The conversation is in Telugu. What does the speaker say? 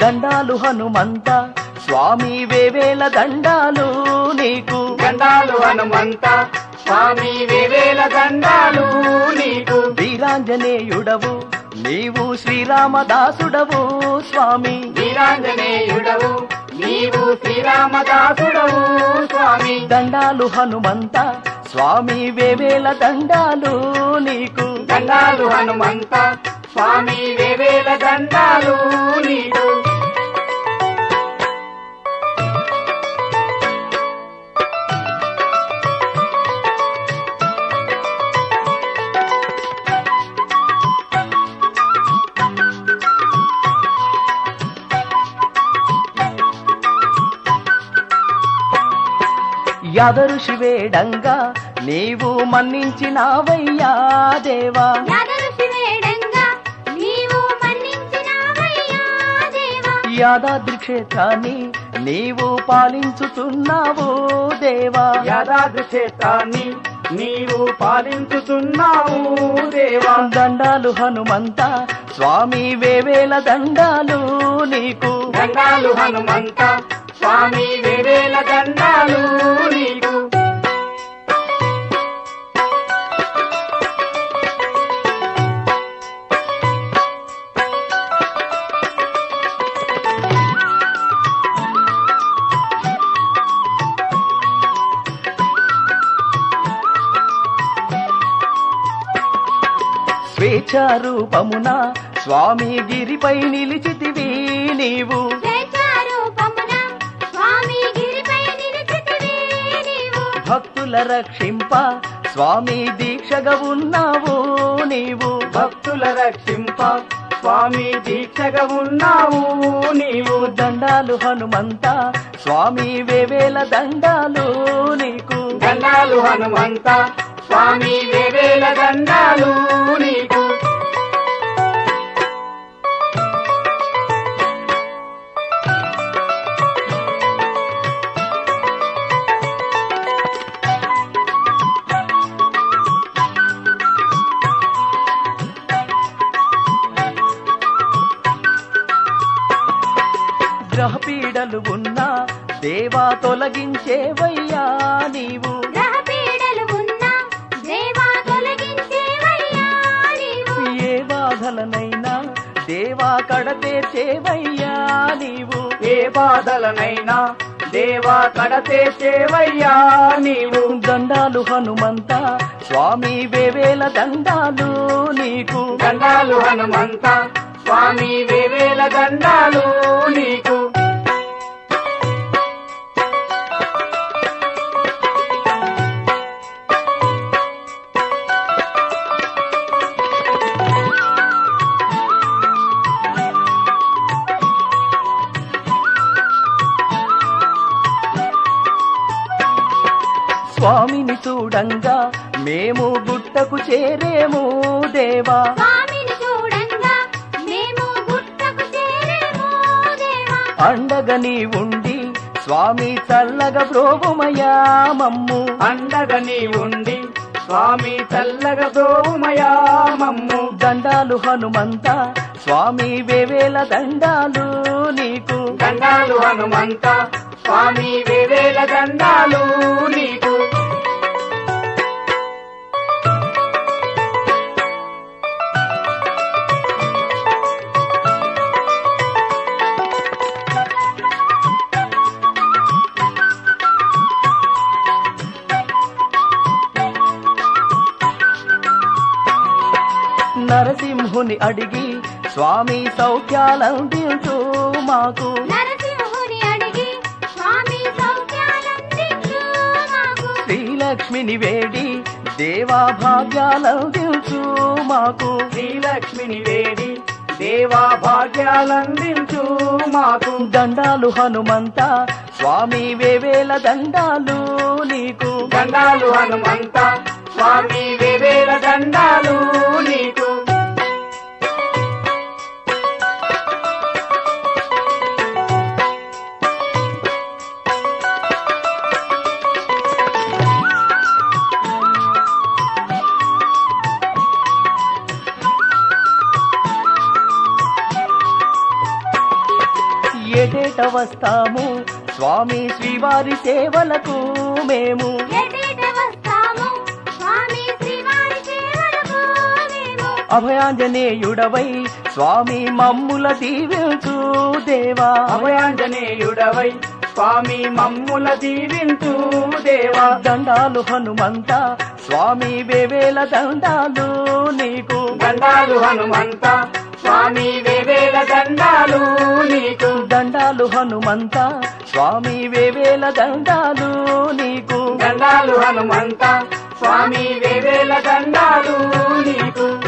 దండాలు హనుమంత స్వామి వేవేల దండాలు నీకు దండాలు హనుమంత స్వామి వేవేల దండాలు నీకు వీరాంజనేయుడవు నీవు శ్రీరామదాసుడవు స్వామి వీరాంజనేయుడవు నీవు శ్రీరామదాసుడవు స్వామి దండాలు హనుమంత స్వామి వేవేల దండాలు నీకు దండాలు హనుమంత స్వామి వేవేల దండాలు నీకు యాదరు శివేడంగా నీవు మన్నించినావయ్యా దేవా యాదవ శివేడంగా నీవు మన్నించినావయ్యా దేవా యాదాద్రి క్షేత్రాన్ని నీవు పాలించుతున్నావు దేవా యాదాద్రి క్షేత్రాన్ని నీవు పాలించుతున్నావు దేవా దండాలు హనుమంత స్వామి వేవేల దండాలు నీకు దండాలు హనుమంత స్వామి వేవేల దండాలు నీకు స్వేచ్ఛారూపమున స్వామి గిరిపై నిలిచితివి నీవు స్వేచ్ఛారూపమున స్వామి గిరిపై నిలిచితివి నీవు భక్తుల రక్షింప స్వామి దీక్షగా ఉన్నావు నీవు భక్తుల రక్షింప స్వామి దీక్షగా ఉన్నావు నీవు దండాలు హనుమంత స్వామి వేవేల దండాలు నీకు దండాలు హనుమంత స్వామి వేవేల దండాలు నీకు గ్రహపీడలు ఉన్నా దేవా తొలగించేవయ్యా నీవు గ్రహపీడలు ఉన్నా దేవా తొలగించేవయ్యా నీవు ఏ బాధలనైనా దేవా కడతేర్చేవయ్యా నీవు ఏ బాధలనైనా దేవా కడతే చేవయ్యా నీవు దండాలు హనుమంత స్వామి వేవేల దండాలు నీకు దండాలు హనుమంత స్వామి వేవేల దండాలు నీకు స్వామిని చూడంగా మేము గుట్టకు చేరేము దేవా స్వామిని చూడంగా మేము గుట్టకు చేరేమో దేవా అండగా నీ ఉండి స్వామి చల్లగా బ్రోగుమయా మమ్ము అండగా నీ ఉండి స్వామి చల్లగా దోమయా మమ్ము దండాలు హనుమంత స్వామి వేవేల దండాలు నీకు దండాలు హనుమంత స్వామి వేవేల దండాలు నీకు నరసింహుని అడిగి స్వామి సౌఖ్యాలందించు మాకు నరసింహుని అడిగి స్వామి సౌఖ్యాలందించు మాకు శ్రీలక్ష్మిని వేడి దేవా భాగ్యాలందించు మాకు శ్రీలక్ష్మిని వేడి దేవా భాగ్యాలందించు మాకు దండాలు హనుమంత స్వామి వేవేల దండాలు నీకు దండాలు హనుమంత స్వామి వేవేల దండాలు నీకు ఏటేట వస్తాము స్వామి శ్రీవారి సేవలకు మేము ఎటేట వస్తాము స్వామి శ్రీవారి సేవలకు మేము అభయాంజనేయుడవై స్వామి మమ్ముల దీవించు దేవా అభయాంజనేయుడవై స్వామి మమ్ముల దీవించు దేవా దండాలు హనుమంత స్వామి వేవేల దండాలు నీకు దండాలు హనుమంత స్వామి వేవేల దండాలు నీకు దండాలు హనుమంత స్వామి వేవేల దండాలు నీకు దండాలు హనుమంత స్వామి వేవేల దండాలు నీకు